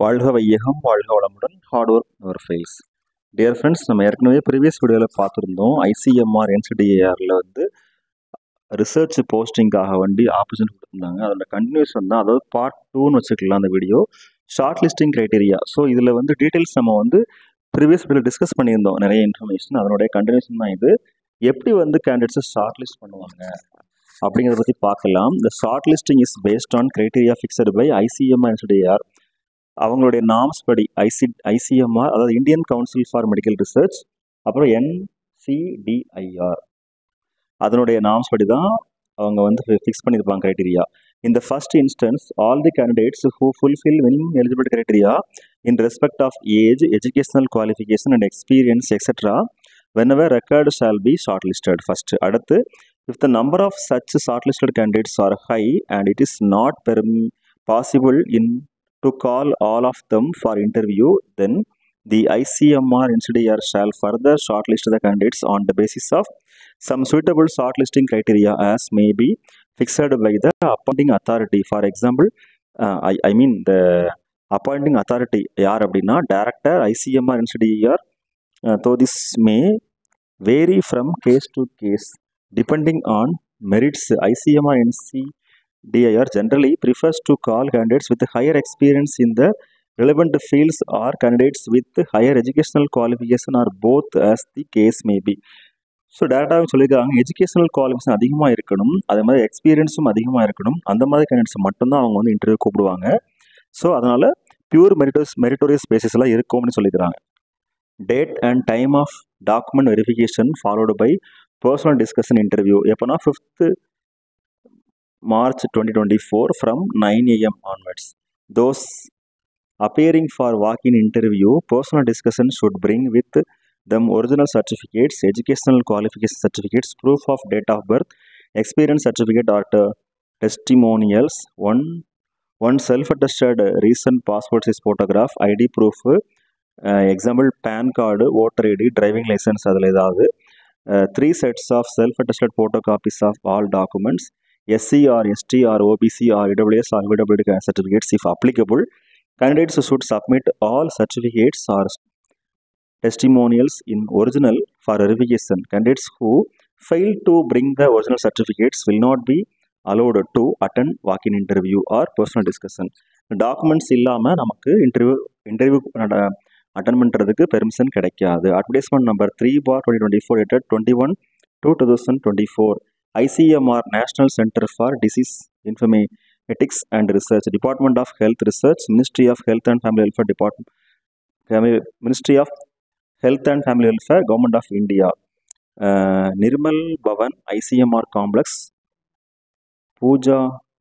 வாழ்க வையகம் வாழ்க வளமுடன் hard work never fails dear friends நம்ம ஏற்கனவே ப்ரீவியஸ் வீடியோவில் பார்த்துருந்தோம் ஐசிஎம்ஆர் என்சிடிஏஆரில் வந்து ரிசர்ச் போஸ்டிங்காக வண்டி ஆப்பர்ச்சுனிட்டி கொடுத்துருந்தாங்க அதோட கண்டினியூஷன் தான் அதாவது பார்ட் டூன்னு வச்சுக்கலாம் அந்த video short listing criteria so இதில் வந்து டீட்டெயில்ஸ் நம்ம வந்து ப்ரீவியஸ் வீடியோ டிஸ்கஸ் பண்ணியிருந்தோம் நிறைய இன்ஃபர்மேஷன் அதனுடைய கண்டினியூஷன் தான் இது எப்படி வந்து கேண்டிடேட்ஸை ஷார்ட் லிஸ்ட் பண்ணுவாங்க அப்படிங்கிறத பற்றி பார்க்கலாம் இந்த short listing is based on criteria fixed by ICMR NCDAR அவங்களுடைய நாம்ஸ் படி ஐசி ஐசிஎம்ஆர் அதாவது Indian council for medical research அப்புறம் என்சிடிஐஆர் அதனுடைய நாம்ஸ் படி தான் அவங்க வந்து ஃபிக்ஸ் பண்ணியிருப்பாங்க க்ரைட்டீரியா இந்த first instance all the candidates who fulfil minimum eligibility criteria in respect of age educational qualification and experience etcetera whenever record shall be short listed first அடுத்து if the number of such shortlisted candidates are high and it is not perm- possible in to call all of them for interview then the ICMR NCDR shall further shortlist the candidates on the basis of some suitable shortlisting criteria as may be fixed by the appointing authority for example uh, I, I mean the appointing authority யார் அப்படின்னா director ICMR NCDR uh, though this may vary from case to case depending on merits icmr ncdir generally prefers to call candidates with higher experience in the relevant fields or candidates with higher educational qualification or both as the case may be so டேரெக்டாக சொல்லியிருக்காங்க educational qualification அதிகமாக இருக்கணும் அதே மாதிரி எக்ஸ்பீரியன்ஸும் அதிகமாக இருக்கணும் அந்த மாதிரி கேண்டிடேட்ஸ் மட்டும்தான் அவங்க வந்து இன்டர்வியூ கூப்பிடுவாங்க ஸோ அதனால் பியூர் மெரிட்டோஸ் மெரிட்டோரியஸ் பேசிஸ்லாம் இருக்கும்னு சொல்லிக்கிறாங்க date and time of document verification followed by personal discussion interview எப்போனா fifth March twenty twenty four from nine AM onwards those appearing for walk-in interview personal discussion should bring with them original certificates educational qualification certificates proof of date of birth experience certificate or t- testimonials one one self-attested recent passport size photograph id proof uh, example pan card voter id driving license அதில் ஏதாவது uh, three sets of self-attested photocopies of all documents SC or ST or OBC or EWS or EWD certificates if applicable candidates should submit all certificates or testimonials in original for verification candidates who fail to bring the original certificates will not be allowed to attend walk-in interview or personal discussion documents இல்லாமல் நமக்கு interview interview attend பண்ணுறதுக்கு permission கிடைக்காது advertisement number three bar twenty twenty four dated twenty one two two thousand twenty four ICMR national centre for disease informatics and research department of health research ministry of health and family welfare department ministry of health and family welfare government of India Nirmal Bhavan ICMR complex பூஜா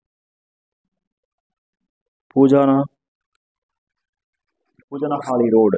பூஜானா Poojanahalli road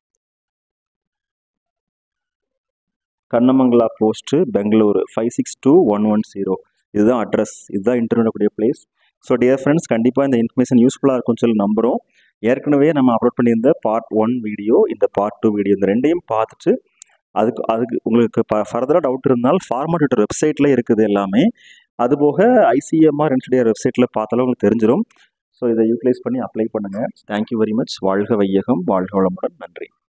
Kannamangala post Bengaluru five six two one one zero இதுதான் address இதுதான் interview place so dear friends கண்டிப்பாக இந்த information யூஸ்ஃபுல்லாக இருக்கும்னு சொல்லி நம்புகிறோம் ஏற்கனவே நம்ம அப்லோட் பண்ணியிருந்த பார்ட் ஒன் வீடியோ இந்த பார்ட் டூ வீடியோ இந்த ரெண்டையும் பார்த்துட்டு அதுக்கு அதுக்கு உங்களுக்கு ப ஃபர்தராக டவுட் இருந்தால் ஃபார்மாட் வெப்சைட்டில் இருக்குது எல்லாமே அதுபோக ஐசிஎம்ஆர் என்சிடிஆர் வெப்சைட்டில் பார்த்தாலும் உங்களுக்கு தெரிஞ்சிடும் ஸோ இதை யூட்டிலைஸ் பண்ணி அப்ளை பண்ணுங்கள் தேங்க்யூ வெரி மச் வாழ்க வையகம் வாழ்க வளமுடன் நன்றி